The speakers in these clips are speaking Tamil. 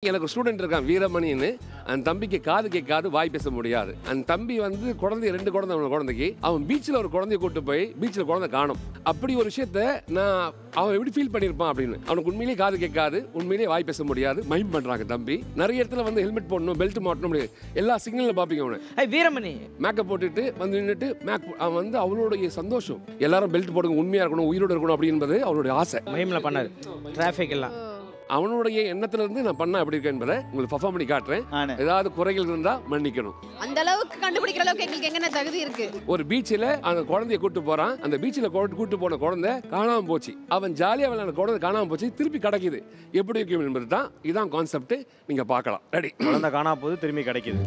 எனக்கு ஸ்டூடெண்ட் இருக்கான் வீரமணின்னு அந்த தம்பிக்கு காது கேட்காது வாய் பேச முடியாது அந்த தம்பி வந்து குழந்தை ரெண்டு குழந்தை அவன குழந்தைக்கு அவன் பீச்சில் ஒரு குழந்தைய கூட்டு போய் பீச்சில் குழந்தை காணும் அப்படி ஒரு விஷயத்த நான் அவன் எப்படி ஃபீல் பண்ணியிருப்பான் அப்படின்னு அவனுக்கு உண்மையிலேயே காது கேட்காது உண்மையிலேயே வாய் பேச முடியாது மைண்ட் பண்ணுறாங்க தம்பி நிறைய இடத்துல வந்து ஹெல்மெட் போடணும் பெல்ட் மாட்டணும் முடியாது எல்லா சிக்னலில் பார்ப்பீங்க அவனை ஐய் வீரமணி மேக்கப் போட்டுட்டு வந்து நின்றுட்டு மேக் அவன் வந்து அவனுடைய சந்தோஷம் எல்லாரும் பெல்ட் போடுங்க உண்மையாக இருக்கணும் உயிரோடு இருக்கணும் அப்படின்றது அவனுடைய ஆசை மயிமில் பண்ணாரு டிராஃபிக் எல்லாம் அவனுடைய எண்ணத்துல இருந்து நான் பண்ண எப்படி இருக்கேன் என்பதை உங்களுக்கு பர்ஃபார்ம் பண்ணி காட்டுறேன் ஆனே. ஏதாவது குறைகள் இருந்தா மன்னிக்கணும் அந்த அளவுக்கு கண்டுபிடிக்கிற அளவுக்கு எங்களுக்கு எங்கன தகுதி இருக்கு ஒரு பீச்சில் அந்த குழந்தைய கூட்டு போறான் அந்த பீச்சில் கூட்டு போன குழந்தை காணாம போச்சு அவன் ஜாலியாக விளையாட குழந்தை காணாம போச்சு திருப்பி கிடைக்குது எப்படி இருக்கும் என்பது தான் இதான் கான்செப்ட் நீங்க பார்க்கலாம் ரெடி குழந்தை காணா போது திரும்பி கிடைக்குது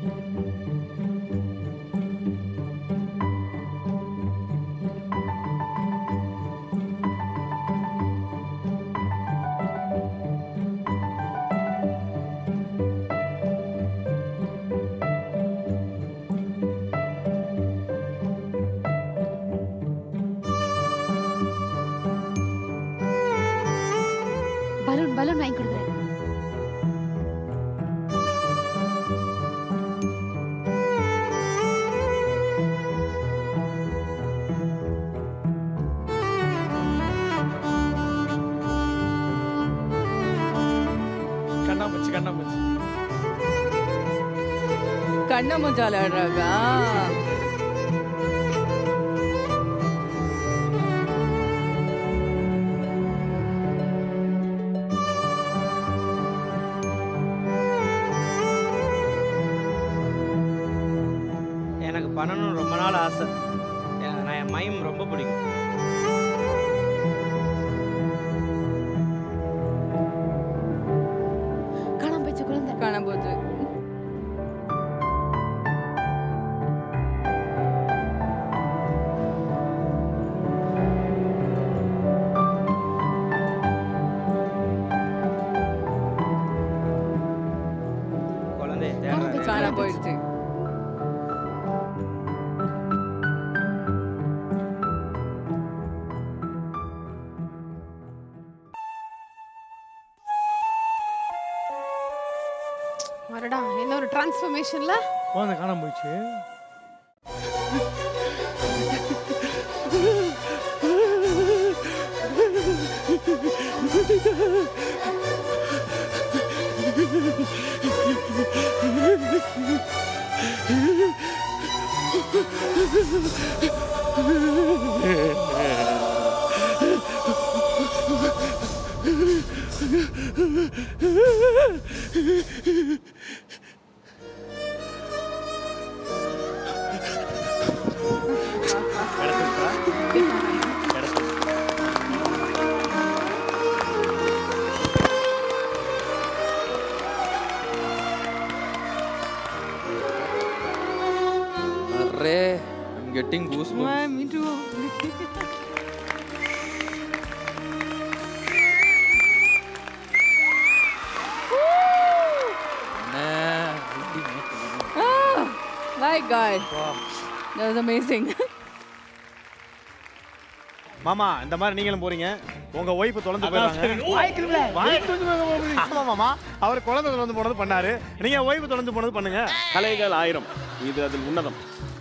பலூன் பலூன் வாங்கி கொடுக்குறேன் கண்ணாமூச்சி கண்ணாமூச்சி கண்ண முஞ்சால ஆடுறாங்க எனக்கு பண்ணணும்னு ரொம்ப நாள் ஆசை எனக்கு நான் என் மைம் ரொம்ப பிடிக்கும் காணாம போயிடுச்சு குழந்தை காண போச்சு குழந்தைய காணாம தேடுறாரு. போயிடுச்சு. காண போயிடுச்சு வரடா என்ன ஒரு டிரான்ஸ்ஃபர்மேஷன்ல குழந்தை காணாம போயிடுச்சு கிடைச்சிருச்சா கிடைச்சிருச்சு அரே I'm getting goosebumps. me too அண்ணே, ultimate. oh my god that was amazing மாமா இந்த மாதிரி நீங்களும் போறீங்க உங்க ஒய்ஃப் தொலைஞ்சு போயிடுறாங்க ஆமா மாமா அவர் குழந்தை தொலைஞ்சு போனது பண்ணாரு நீங்க ஒய்ஃப் தொலைஞ்சு போனது பண்ணுங்க கலைகள் ஆயிரம் இது அதில் உன்னதம்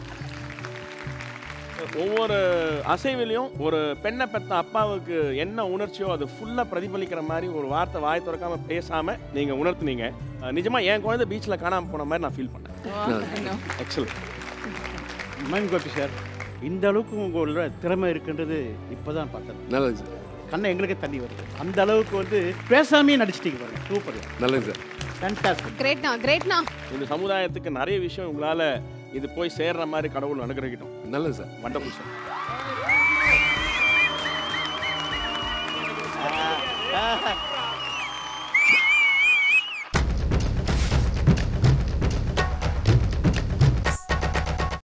ஒவ்வொரு அசைவிலையும் ஒரு பெண்ணை பெத்த அப்பாவுக்கு என்ன உணர்ச்சியோ அது ஃபுல்லாக பிரதிபலிக்கிற மாதிரி ஒரு வார்த்தை வாய் திறக்காம பேசாம நீங்க உணர்த்துனீங்க அஹ் நிஜமா என் குழந்தை பீச்சில் காணாம போன மாதிரி நான் ஃபீல் பண்ணேன் oh, I know. Excellent mind Gopi sir இந்த அளவுக்கு உங்களோட திறமை இருக்குன்றது இப்போதான் பார்த்தேன் நல்லது சார் கண்ணை எங்களுக்கு தண்ணி வருது அந்த அளவுக்கு வந்து பேசாமே நடிச்சிட்டீங்க பாருங்க சூப்பர் நல்லது சார் ஃபேன்டாஸ்டிக் கிரேட்னா கிரேட்னா இந்த சமுதாயத்துக்கு நிறைய விஷயம் உங்களால இது போய் சேர்ற மாதிரி கடவுள் அனுகிரகிட்டோம் நல்லது சார் வண்டர்ஃபுல் சார்